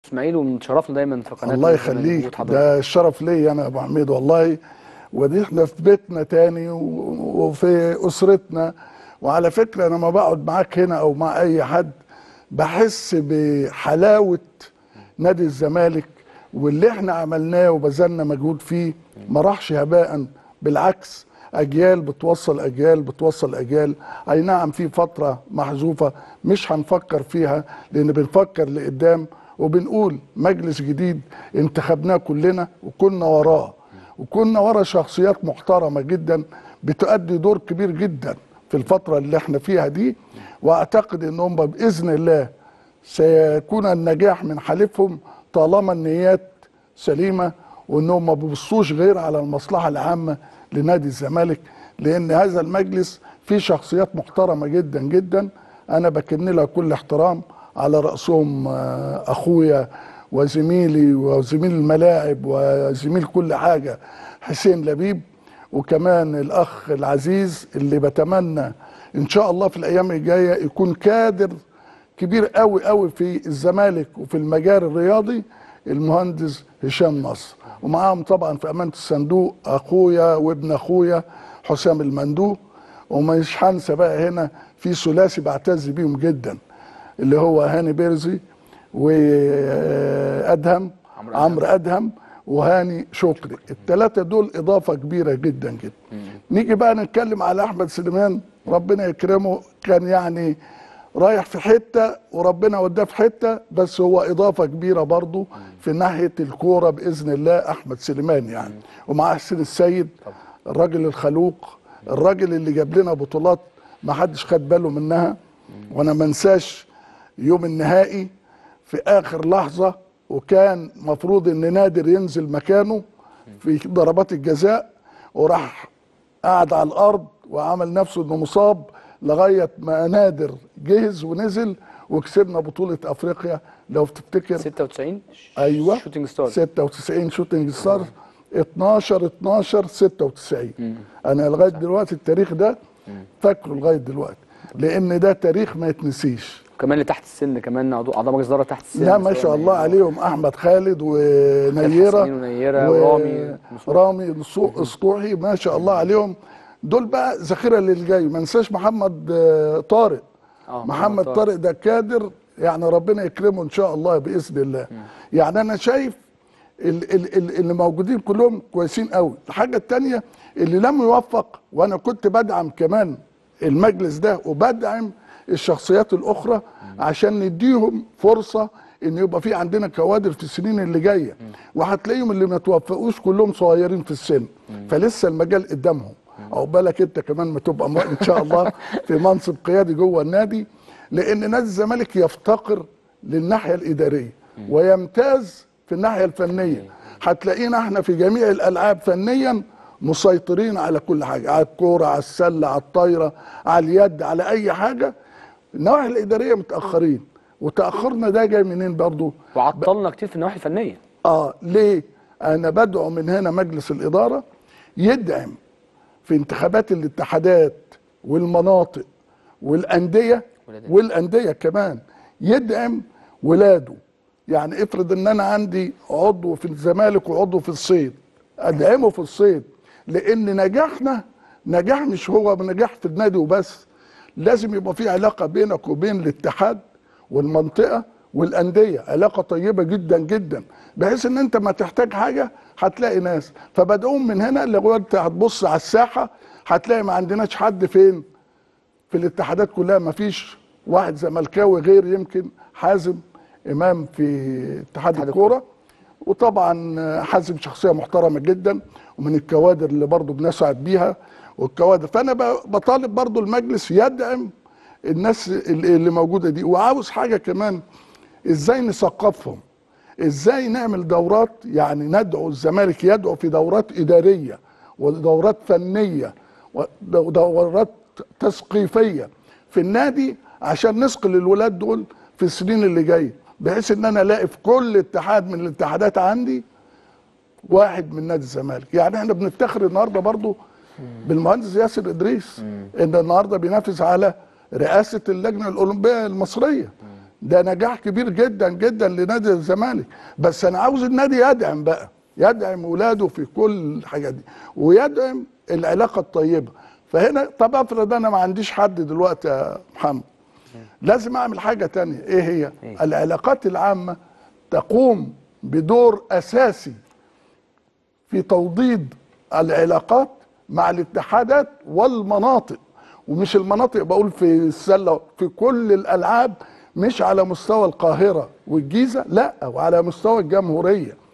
اسماعيل ومتشرفنا دايما في قناه الله الزمالك. يخليك وجود حضرتك. ده الشرف ليا انا يا ابو حميد والله ودي احنا في بيتنا تاني و- وفي اسرتنا وعلى فكره انا لما بقعد معاك هنا او مع اي حد بحس بحلاوه نادي الزمالك واللي احنا عملناه وبذلنا مجهود فيه ما راحش هباء بالعكس اجيال بتوصل اجيال بتوصل اجيال اي نعم في فتره محذوفه مش هنفكر فيها لان بنفكر لقدام وبنقول مجلس جديد انتخبناه كلنا وكنا وراه وكنا ورا شخصيات محترمه جدا بتؤدي دور كبير جدا في الفتره اللي احنا فيها دي واعتقد انهم باذن الله سيكون النجاح من حليفهم طالما النيات سليمه وانهم ما بيبصوش غير على المصلحه العامه لنادي الزمالك لان هذا المجلس فيه شخصيات محترمه جدا جدا انا بكن لها كل احترام على راسهم آه، اخويا وزميلي وزميل الملاعب وزميل كل حاجه حسين لبيب وكمان الاخ العزيز اللي بتمنى ان شاء الله في الايام الجايه يكون كادر كبير قوي قوي في الزمالك وفي المجال الرياضي المهندس هشام نصر ومعاهم طبعا في امانه الصندوق اخويا وابن اخويا حسام المندوب ومش هنسى بقى هنا في ثلاثي بعتز بيهم جدا اللي هو هاني بيرزي وادهم عمرو عمرو ادهم وهاني شكري الثلاثه دول اضافه كبيره جدا جدا نيجي بقى نتكلم على احمد سليمان ربنا يكرمه كان يعني رايح في حته وربنا وداه في حته بس هو اضافه كبيره برضه في ناحيه الكوره باذن الله احمد سليمان يعني ومع حسين السيد الراجل الخلوق الراجل اللي جاب لنا بطولات ما حدش خد باله منها وانا ما انساش يوم النهائي في اخر لحظه وكان مفروض ان نادر ينزل مكانه في ضربات الجزاء وراح قعد على الارض وعمل نفسه انه مصاب لغايه ما نادر جهز ونزل وكسبنا بطوله افريقيا لو تفتكر 96 ايوه شوتنج ستار 96 شوتنج ستار 12 12 96 انا لغايه دلوقتي التاريخ ده فاكره لغايه دلوقتي لان ده تاريخ ما يتنسيش كمان اللي تحت السن كمان عضو- اعضاء مجلس اداره تحت السن لا ما شاء الله عليهم احمد خالد ونيره حسين ونيرة ورامي نصوحي. رامي نصو- اسطوحي ما شاء الله عليهم دول بقى ذخيره للجاي ما ننساش محمد آه، طارق آه، محمد طارق ده كادر يعني ربنا يكرمه ان شاء الله باذن الله يعني انا شايف ال- ال- ال- اللي موجودين كلهم كويسين قوي الحاجه الثانيه اللي لم يوفق وانا كنت بدعم كمان المجلس ده وبدعم الشخصيات الاخرى عشان نديهم فرصه ان يبقى في عندنا كوادر في السنين اللي جايه وهتلاقيهم اللي ما توفقوش كلهم صغيرين في السن فلسه المجال قدامهم او بالك انت كمان ما تبقى م- ان شاء الله في منصب قيادي جوه النادي لان نادي الزمالك يفتقر للناحيه الاداريه ويمتاز في الناحيه الفنيه هتلاقينا احنا في جميع الالعاب فنيا مسيطرين على كل حاجه على الكوره على السله على الطايره على اليد على اي حاجه النواحي الاداريه متاخرين وتاخرنا ده جاي منين برضو وعطلنا كتير في النواحي الفنيه اه ليه انا بدعو من هنا مجلس الاداره يدعم في انتخابات الاتحادات والمناطق والانديه والأندية. والانديه كمان يدعم ولاده يعني افرض ان انا عندي عضو في الزمالك وعضو في الصيد ادعمه في الصيد لان نجاحنا نجاح مش هو نجاح في النادي وبس لازم يبقى في علاقه بينك وبين الاتحاد والمنطقه والانديه علاقه طيبه جدا جدا بحيث ان انت ما تحتاج حاجه هتلاقي ناس فبدعوهم من هنا لو انت هتبص على الساحه هتلاقي ما عندناش حد فين في الاتحادات كلها ما فيش واحد زملكاوي غير يمكن حازم امام في اتحاد اتحاد الكوره وطبعا حازم شخصيه محترمه جدا ومن الكوادر اللي برضو بنسعد بيها والكوادر فانا ب- بطالب برضو المجلس يدعم الناس اللي اللي موجوده دي وعاوز حاجه كمان ازاي نثقفهم ازاي نعمل دورات يعني ندعو الزمالك يدعو في دورات اداريه ودورات فنيه ودورات تثقيفيه في النادي عشان نثقل الولاد دول في السنين اللي جايه بحيث ان انا الاقي في كل اتحاد من الاتحادات عندي واحد من نادي الزمالك يعني احنا بنفتخر النهارده برضو بالمهندس ياسر ادريس ان النهارده بينافس على رئاسه اللجنه الاولمبيه المصريه ده نجاح كبير جدا جدا لنادي الزمالك بس انا عاوز النادي يدعم بقى يدعم ولاده في كل الحاجات دي ويدعم العلاقه الطيبه فهنا طب افرض انا ما عنديش حد دلوقتي يا محمد لازم اعمل حاجه تانية ايه هي إيه؟ العلاقات العامه تقوم بدور اساسي في توضيد العلاقات مع الاتحادات والمناطق ومش المناطق بقول في السله في كل الالعاب مش على مستوى القاهره والجيزه لا وعلى مستوى الجمهوريه